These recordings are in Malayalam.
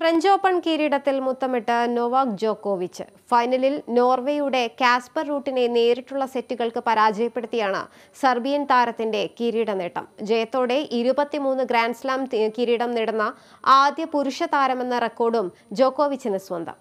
ഫ്രഞ്ച് ഓപ്പൺ കിരീടത്തിൽ മുത്തമിട്ട് നൊവാക് ജോക്കോവിച്ച് ഫൈനലിൽ നോർവേയുടെ കാസ്പർ റൂട്ടിനെ നേരിട്ടുള്ള സെറ്റുകൾക്ക് പരാജയപ്പെടുത്തിയാണ് സർബിയൻ താരത്തിന്റെ കിരീട നേട്ടം ജയത്തോടെ ഇരുപത്തിമൂന്ന് ഗ്രാൻഡ്സ്ലാം തി- കിരീടം നേടുന്ന ആദ്യ പുരുഷ താരമെന്ന റെക്കോർഡും ജോക്കോവിച്ചിന് സ്വന്തം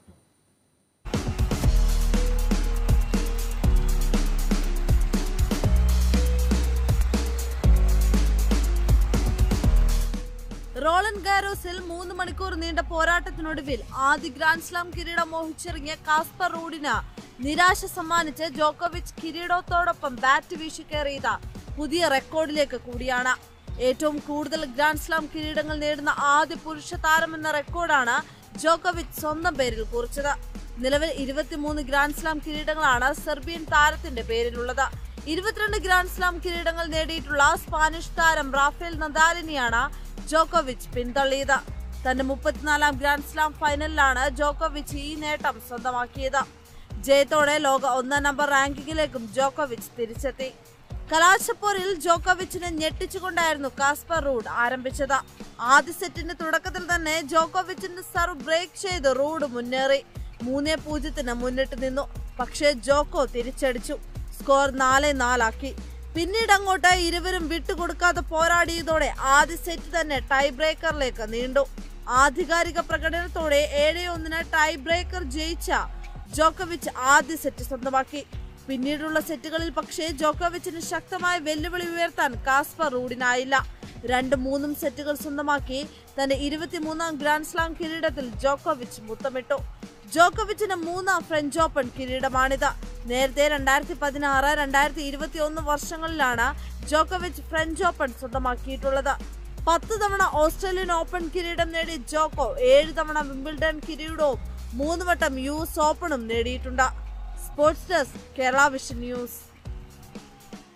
റോളൻ ഗാരോസിൽ മൂന്ന് മണിക്കൂർ നീണ്ട പോരാട്ടത്തിനൊടുവിൽ ആദ്യ ഗ്രാൻഡ് സ്ലാം കിരീടം മോഹിച്ചിറങ്ങിയ കാസ്പർ റൂഡിന് നിരാശ സമ്മാനിച്ച് ജോക്കോവിച്ച് കിരീടത്തോടൊപ്പം ബാറ്റ് വീശിക്കയറിയത് പുതിയ റെക്കോർഡിലേക്ക് കൂടിയാണ് ഏറ്റവും കൂടുതൽ ഗ്രാൻഡ് സ്ലാം കിരീടങ്ങൾ നേടുന്ന ആദ്യ പുരുഷ താരമെന്ന റെക്കോർഡാണ് ജോക്കോവിച്ച് സ്വന്തം പേരിൽ കുറിച്ചത് നിലവിൽ ഇരുപത്തിമൂന്ന് ഗ്രാൻഡ് സ്ലാം കിരീടങ്ങളാണ് സെർബിയൻ താരത്തിന്റെ പേരിലുള്ളത് ഇരുപത്തിരണ്ട് ഗ്രാൻഡ് സ്ലാം കിരീടങ്ങൾ നേടിയിട്ടുള്ള സ്പാനിഷ് താരം റാഫേൽ നദാലിനെയാണ് ജോക്കോവിച്ച് പിന്തള്ളിയത് തന്റെ മുപ്പത്തിനാലാം ഗ്രാൻഡ് സ്ലാം ഫൈനലിലാണ് ജോക്കോവിച്ച് ഈ നേട്ടം സ്വന്തമാക്കിയത് ജയത്തോടെ ലോക ഒന്നാം നമ്പർ റാങ്കിങ്ങിലേക്കും ജോക്കോവിച്ച് തിരിച്ചെത്തി കലാശപ്പോരിൽ ജോക്കോവിച്ചിനെ ഞെട്ടിച്ചുകൊണ്ടായിരുന്നു കാസ്പർ റൂഡ് ആരംഭിച്ചത് ആദ്യ സെറ്റിന്റെ തുടക്കത്തിൽ തന്നെ ജോക്കോവിച്ചിന്റെ സർവ് ബ്രേക്ക് ചെയ്ത് റൂഡ് മുന്നേറി മൂന്നേ പൂജ്യത്തിന് മുന്നിട്ട് നിന്നു പക്ഷേ ജോക്കോ തിരിച്ചടിച്ചു സ്കോർ നാല് നാലാക്കി പിന്നീട് അങ്ങോട്ട് ഇരുവരും വിട്ടുകൊടുക്കാതെ പോരാടിയതോടെ ആദ്യ സെറ്റ് തന്നെ ടൈ ബ്രേക്കറിലേക്ക് നീണ്ടു ആധികാരിക പ്രകടനത്തോടെ ഏഴ് ഒന്നിന് ടൈ ബ്രേക്കർ ജയിച്ച ജോക്കോവിച്ച് ആദ്യ സെറ്റ് സ്വന്തമാക്കി പിന്നീടുള്ള സെറ്റുകളിൽ പക്ഷേ ജോക്കോവിച്ചിന് ശക്തമായ വെല്ലുവിളി ഉയർത്താൻ കാസ്പർ റൂഡിനായില്ല രണ്ട് മൂന്നും സെറ്റുകൾ സ്വന്തമാക്കി തന്റെ ഇരുപത്തിമൂന്നാം ഗ്രാൻഡ് സ്ലാം കിരീടത്തിൽ ജോക്കോവിച്ച് മുത്തമിട്ടു ജോക്കോവിച്ചിന്റെ മൂന്നാം ഫ്രഞ്ച് ഓപ്പൺ കിരീടമാണിത് നേരത്തെ രണ്ടായിരത്തി പതിനാറ് രണ്ടായിരത്തി ഇരുപത്തി ഒന്ന് വർഷങ്ങളിലാണ് ജോക്കോവിച്ച് ഫ്രഞ്ച് ഓപ്പൺ സ്വന്തമാക്കിയിട്ടുള്ളത് പത്ത് തവണ ഓസ്ട്രേലിയൻ ഓപ്പൺ കിരീടം നേടിയ ജോക്കോ ഏഴ് തവണ വിംബിൾഡൺ കിരീടവും മൂന്ന് വട്ടം യു എസ് ഓപ്പണും നേടിയിട്ടുണ്ട് sports desk Kerala vision news